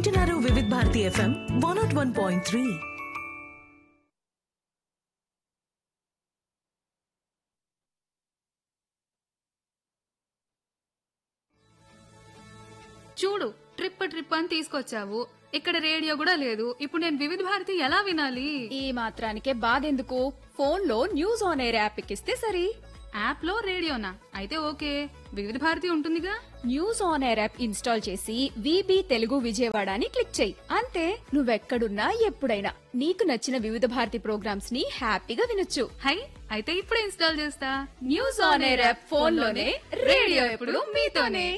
వింటున్నారు Vividh Bharati FM one naught one point three చూడు trip trip అని తీసుకొచ్చావు ఇక్కడ రేడియో కూడా లేదు ఇప్పుడు నేను వివిధ భారతి ఎలా వినాలి ఈ మాత్రానికే బాధెందుకు ఫోన్లో న్యూస్ ఆన్ ఎయిర్ యాప్ ఎక్కిస్తే సరి యాప్ లో రేడియోనా అయితే ఓకే వివిధ భారతి ఉంటుందిగా news on air app install చేసి విబి తెలుగు విజయవాడ అని క్లిక్ చేయి అంతే నువ్వెక్కడున్నా ఎప్పుడైనా నీకు నచ్చిన వివిధ భారతి ప్రోగ్రామ్స్ ని హ్యాపీగా వినొచ్చు హై అయితే ఇప్పుడే ఇన్స్టాల్ చేస్తా న్యూస్ ఆన్ ఎయిర్ యాప్ ఫోన్లోనే రేడియో ఎప్పుడు మీతోనే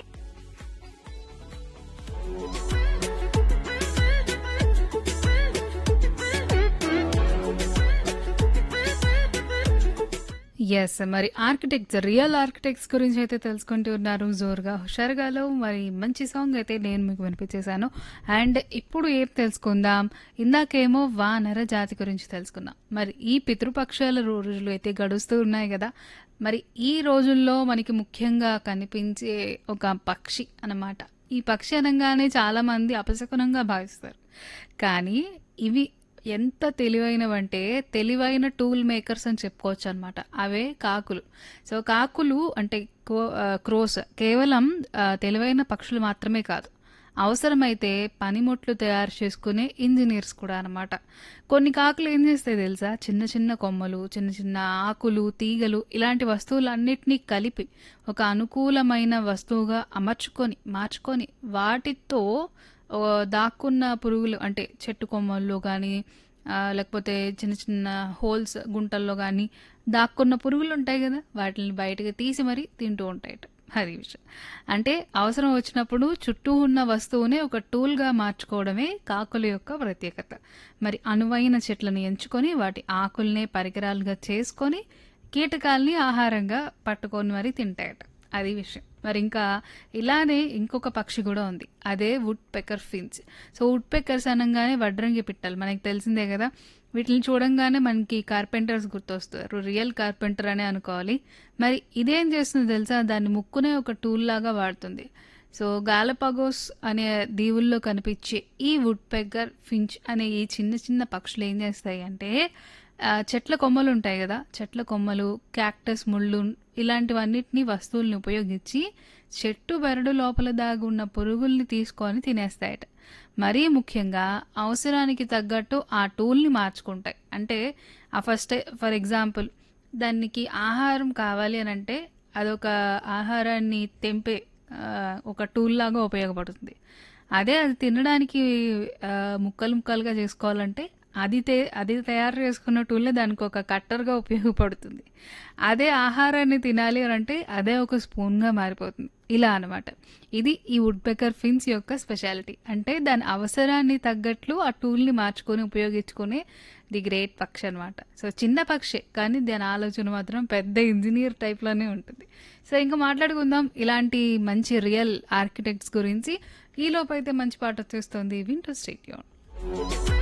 ఎస్ మరి ఆర్కిటెక్ట్స్ రియల్ ఆర్కిటెక్ట్స్ గురించి అయితే తెలుసుకుంటూ ఉన్నారు జోరుగా హుషారుగాలో మరి మంచి సాంగ్ అయితే నేను మీకు వినిపించేశాను అండ్ ఇప్పుడు ఏం తెలుసుకుందాం ఇందాకేమో వానర జాతి గురించి తెలుసుకుందాం మరి ఈ పితృపక్షాల రోజులు అయితే గడుస్తూ ఉన్నాయి కదా మరి ఈ రోజుల్లో మనకి ముఖ్యంగా కనిపించే ఒక పక్షి అన్నమాట ఈ పక్షి అనగానే చాలా మంది అపశకునంగా భావిస్తారు కానీ ఇవి ఎంత తెలివైనవంటే తెలివైన టూల్ మేకర్స్ అని చెప్పుకోవచ్చు అనమాట అవే కాకులు సో కాకులు అంటే కో- ఆ, క్రోస్ కేవలం ఆ, తెలివైన పక్షులు మాత్రమే కాదు అవసరమైతే పనిముట్లు తయారు చేసుకునే ఇంజనీర్స్ కూడా అన్నమాట కొన్ని కాకులు ఏం చేస్తాయి తెలుసా చిన్న చిన్న కొమ్మలు చిన్న చిన్న ఆకులు తీగలు ఇలాంటి వస్తువులన్నిటినీ కలిపి ఒక అనుకూలమైన వస్తువుగా అమర్చుకొని మార్చుకొని వాటితో ఓ దాక్కున్న పురుగులు అంటే చెట్టు కొమ్మల్లో కానీ లేకపోతే చిన్న చిన్న హోల్స్ గుంటల్లో కానీ దాక్కున్న పురుగులు ఉంటాయి కదా వాటిని బయటకు తీసి మరీ తింటూ ఉంటాయట అది విషయం అంటే అవసరం వచ్చినప్పుడు చుట్టూ ఉన్న వస్తువునే ఒక టూల్గా మార్చుకోవడమే కాకుల యొక్క ప్రత్యేకత మరి అనువైన చెట్లను ఎంచుకొని వాటి ఆకుల్నే పరికరాలుగా చేసుకొని కీటకాల్ని ఆహారంగా పట్టుకొని మరీ తింటాయట అది విషయం మరి ఇంకా ఇలానే ఇంకొక పక్షి కూడా ఉంది అదే woodpecker fins so woodpeckers అనగానే వడ్రంగి పిట్టలు మనకి తెలిసిందే కదా వీటిని చూడంగానే మనకి కార్పెంటర్స్ గుర్తొస్తారు రియల్ కార్పెంటర్ అనే అనుకోవాలి మరి ఇదేం చేస్తుంది తెలుసా దాన్ని ముక్కునే ఒక టూల్ లాగా వాడుతుంది సో గాలపగోస్ అనే దీవుల్లో కనిపించే ఈ వుడ్ పెగ్గర్ ఫించ్ అనే ఈ చిన్న చిన్న పక్షులు ఏం చేస్తాయి అంటే ఆ, చెట్ల కొమ్మలు ఉంటాయి కదా చెట్ల కొమ్మలు క్యాక్టస్ ముళ్ళు ఇలాంటివన్నిటిని వస్తువుల్ని ఉపయోగించి చెట్టు బెరడు లోపల దాగి ఉన్న పురుగుల్ని తీసుకొని తినేస్తాయట మరీ ముఖ్యంగా అవసరానికి తగ్గట్టు ఆ టూల్ని మార్చుకుంటాయి అంటే ఆ ఫస్ట్ ఫర్ ఎగ్జాంపుల్ దానికి ఆహారం కావాలి అని అంటే అదొక ఆహారాన్ని తెంపే ఆ, ఒక టూల్ లాగా ఉపయోగపడుతుంది అదే అది తినడానికి ఆ, ముక్కలు ముక్కలుగా చేసుకోవాలంటే అది తే అది తయారు చేసుకున్న టూలే దానికి ఒక కట్టర్గా ఉపయోగపడుతుంది అదే ఆహారాన్ని తినాలి అని అంటే అదే ఒక స్పూన్గా మారిపోతుంది ఇలా అన్నమాట ఇది ఈ వుడ్ పెకర్ ఫిన్స్ యొక్క స్పెషాలిటీ అంటే దాని అవసరాన్ని తగ్గట్లు ఆ టూల్ని మార్చుకొని ఉపయోగించుకునే ది గ్రేట్ పక్షి అనమాట సో చిన్న పక్షే కానీ దాని ఆలోచన మాత్రం పెద్ద ఇంజనీర్ టైప్లోనే ఉంటుంది సో ఇంకా మాట్లాడుకుందాం ఇలాంటి మంచి రియల్ ఆర్కిటెక్ట్స్ గురించి ఈలోపు అయితే మంచి పాట వచ్చేస్తుంది వింటూ స్టేట్